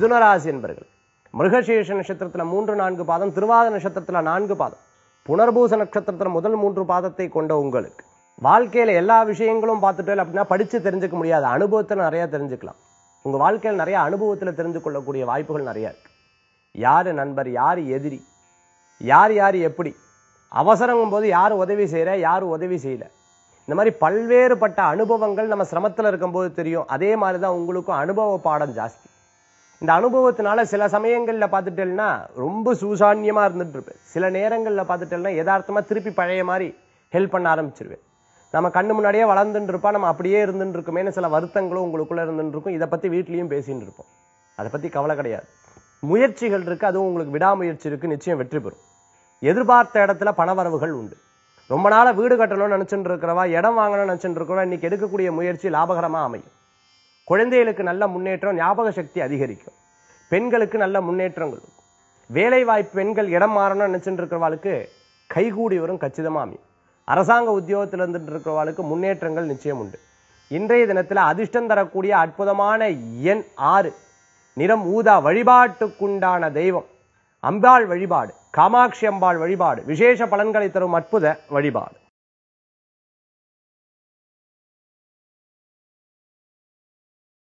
மிதுன ராசி என்பர்கள் மிருகசீஷ நட்சத்திரத்துல மூன்று நான்கு பாதம் திருவாத நட்சத்திரத்துல நான்கு பாதம் புனர்பூச நட்சத்திரத்துல முதல் மூன்று பாதத்தை கொண்ட உங்களுக்கு வாழ்க்கையில எல்லா விஷயங்களும் பார்த்துட்டு அப்படின்னா படிச்சு தெரிஞ்சுக்க முடியாது அனுபவத்தை நிறைய தெரிஞ்சுக்கலாம் உங்க வாழ்க்கையில் நிறைய அனுபவத்துல தெரிஞ்சு கொள்ளக்கூடிய வாய்ப்புகள் நிறைய இருக்கு யாரு நண்பர் யாரு எதிரி யார் யார் எப்படி அவசரங்கும் போது யார் உதவி செய்யற யார் உதவி செய்யல இந்த மாதிரி பல்வேறுபட்ட அனுபவங்கள் நம்ம சிரமத்துல இருக்கும்போது தெரியும் அதே மாதிரி தான் உங்களுக்கும் அனுபவ பாடம் ஜாஸ்தி இந்த அனுபவத்தினால சில சமயங்கள்ல பார்த்துட்டேன்னா ரொம்ப சூசான்யமா இருந்துட்டு இருப்பேன் சில நேரங்கள்ல பார்த்துட்டேன்னா யதார்த்தமா திருப்பி பழைய மாதிரி ஹெல்ப் பண்ண ஆரம்பிச்சிருவேன் நம்ம கண்ணு முன்னாடியே வளர்ந்துட்டு இருப்பா நம்ம அப்படியே இருந்துட்டு இருக்குமேனு சில வருத்தங்களும் உங்களுக்குள்ள இருந்துட்டு இருக்கும் இதை பத்தி வீட்லயும் பேசிட்டு இருப்போம் அதை பத்தி கவலை கிடையாது முயற்சிகள் இருக்கு அதுவும் உங்களுக்கு விடாமுயற்சி இருக்கு நிச்சயம் வெற்றி பெறும் எதிர்பார்த்த இடத்துல பணவரவுகள் உண்டு ரொம்ப நாளா வீடு கட்டணும்னு நினைச்சுட்டு இருக்கிறவா இடம் வாங்கணும்னு நினைச்சுட்டு இருக்கிறவா இன்னைக்கு எடுக்கக்கூடிய முயற்சி லாபகரமா அமையும் குழந்தைகளுக்கு நல்ல முன்னேற்றம் ஞாபக சக்தி அதிகரிக்கும் பெண்களுக்கு நல்ல முன்னேற்றங்கள் இருக்கும் வேலை வாய்ப்பு பெண்கள் இடம் மாறணும்னு நினைச்சுட்டு இருக்கிறவாளுக்கு கைகூடி வரும் கச்சிதமா அமையும் அரசாங்க உத்தியோகத்தில் இருந்துட்டு இருக்கிறவாளுக்கு முன்னேற்றங்கள் நிச்சயம் உண்டு இன்றைய தினத்துல அதிர்ஷ்டம் தரக்கூடிய அற்புதமான எண் ஆறு நிறம் ஊதா வழிபாட்டுக்குண்டான தெய்வம் அம்பாள் வழிபாடு காமாட்சி அம்பாள் வழிபாடு விசேஷ பலன்களை தரும் அற்புத வழிபாடு